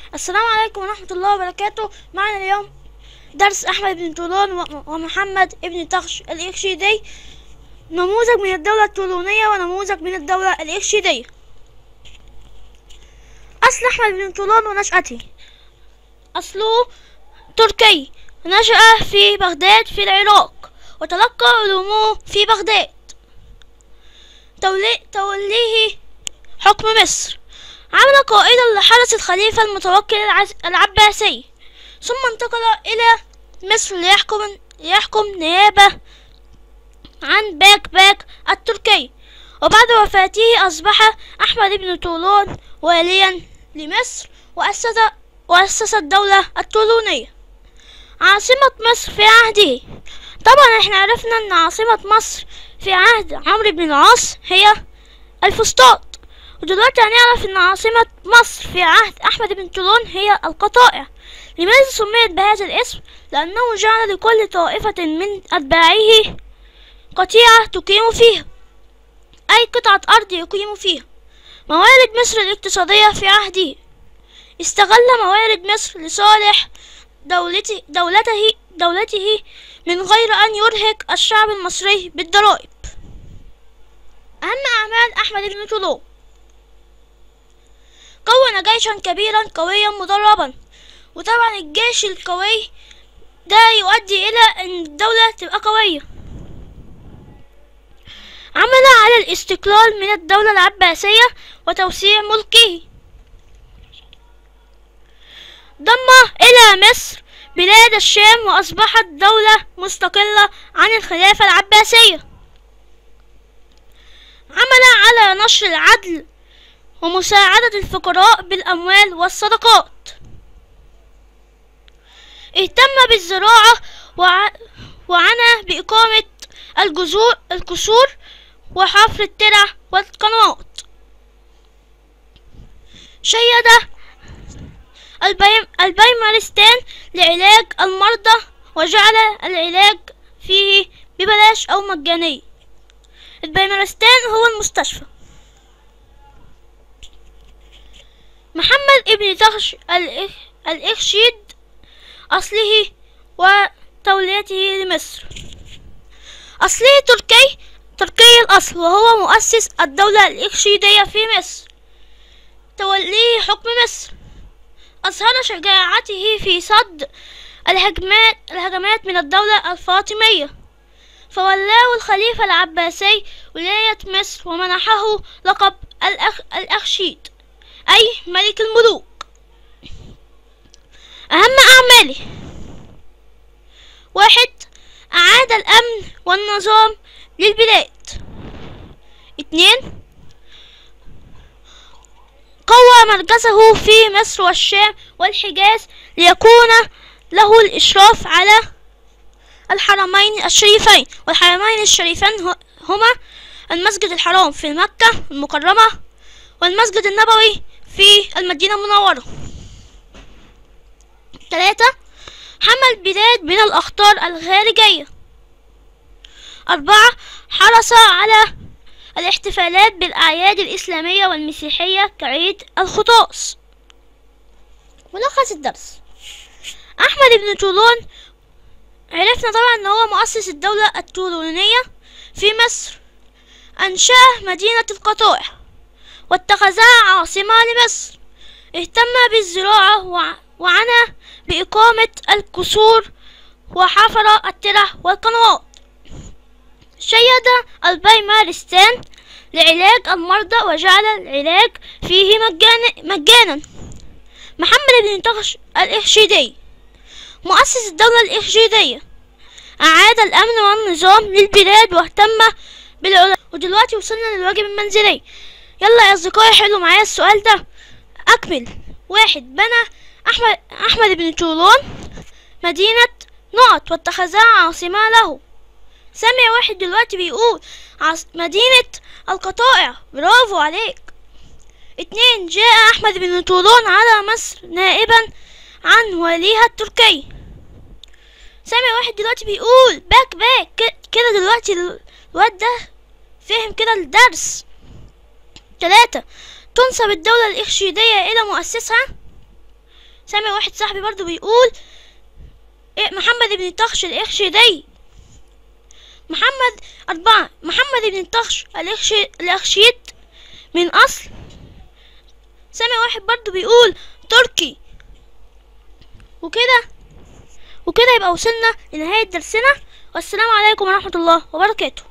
السلام عليكم ورحمة الله وبركاته معنا اليوم درس أحمد بن طولون و- ومحمد ابن تخش الإخشيدي نموذج من الدولة الطولونية ونموذج من الدولة الإخشيدية أصل أحمد بن طولون ونشأته أصله تركي نشأ في بغداد في العراق وتلقى علومه في بغداد تولي توليه حكم مصر عمل قائدا لحرس الخليفة المتوكل العز- العباسي ثم انتقل إلى مصر ليحكم ليحكم نيابة عن باك باك التركي وبعد وفاته أصبح أحمد بن طولون واليا لمصر وأسس وأسس الدولة الطولونية عاصمة مصر في عهده طبعا احنا عرفنا ان عاصمة مصر في عهد عمرو بن العاص هي الفسطاط ودلوقتي هنعرف ان عاصمة مصر في عهد احمد بن طولون هي القطائع لماذا سميت بهذا الاسم لانه جعل لكل طائفة من اتباعه قطيعة تقيم فيها اي قطعة ارض يقيم فيها موارد مصر الاقتصادية في عهده استغل موارد مصر لصالح دولته دولته دولته من غير أن يرهق الشعب المصري بالضرائب أهم أعمال أحمد بن طولون كون جيشا كبيرا قويا مدربا وطبعا الجيش القوي ده يؤدي إلى أن الدولة تبقى قوية عمل على الاستقلال من الدولة العباسية وتوسيع ملكه ضم إلى مصر بلاد الشام وأصبحت دولة مستقلة عن الخلافة العباسية عمل على نشر العدل ومساعدة الفقراء بالأموال والصدقات اهتم بالزراعة وع... وعنى بإقامة الجذور القصور وحفر الترع والقنوات شيد البيم البيمارستان لعلاج المرضى وجعل العلاج فيه ببلاش أو مجاني البيمارستان هو المستشفى محمد ابن تخش الإخ- الإخشيد أصله وتوليته لمصر أصله تركي تركي الأصل وهو مؤسس الدولة الإخشيدية في مصر توليه حكم مصر أظهر شجاعته في صد الهجمات الهجمات من الدولة الفاطمية فولاه الخليفة العباسي ولاية مصر ومنحه لقب الأخ... الأخشيد أي ملك الملوك أهم أعماله واحد أعاد الأمن والنظام للبلاد اتنين قوى مركزه في مصر والشام والحجاز ليكون له الإشراف على الحرمين الشريفين والحرمين الشريفين ه- هما المسجد الحرام في مكة المكرمة والمسجد النبوي في المدينة المنورة ثلاثة حمى البلاد من الأخطار الخارجية أربعة حرص على الاحتفالات بالأعياد الإسلامية والمسيحية كعيد الخطاس ملخص الدرس أحمد بن طولون عرفنا طبعا أن هو مؤسس الدولة الطولونية في مصر أنشأ مدينة القطائع واتخذها عاصمة لمصر اهتم بالزراعة وع- وعنى بإقامة القصور وحفر الترع والقنوات شيد البيمارستان لعلاج المرضى وجعل العلاج فيه مجانا, مجانا محمد بن تخش الإخشيدي مؤسس الدولة الإخشيدية أعاد الأمن والنظام للبلاد واهتم بالعلماء ودلوقتي وصلنا للواجب المنزلي يلا يا أصدقائي حلوا معايا السؤال ده أكمل واحد بنى أحمد أحمد بن طولون مدينة نقط واتخذها عاصمة له سامع واحد دلوقتي بيقول عاص... مدينة القطائع برافو عليك اتنين جاء أحمد بن طولون على مصر نائبا عن واليها التركي سامع واحد دلوقتي بيقول باك باك ك- كده دلوقتي ال- الواد ده فهم كده الدرس تلاتة تنسب الدولة الإخشيدية إلى مؤسسها سامع واحد صاحبي برضو بيقول إيه محمد بن الطخش الإخشيدي محمد أربعة محمد بن الطخش الإخشي الأخشيد من أصل سامع واحد برضو بيقول تركي وكده وكده يبقى وصلنا لنهاية درسنا والسلام عليكم ورحمة الله وبركاته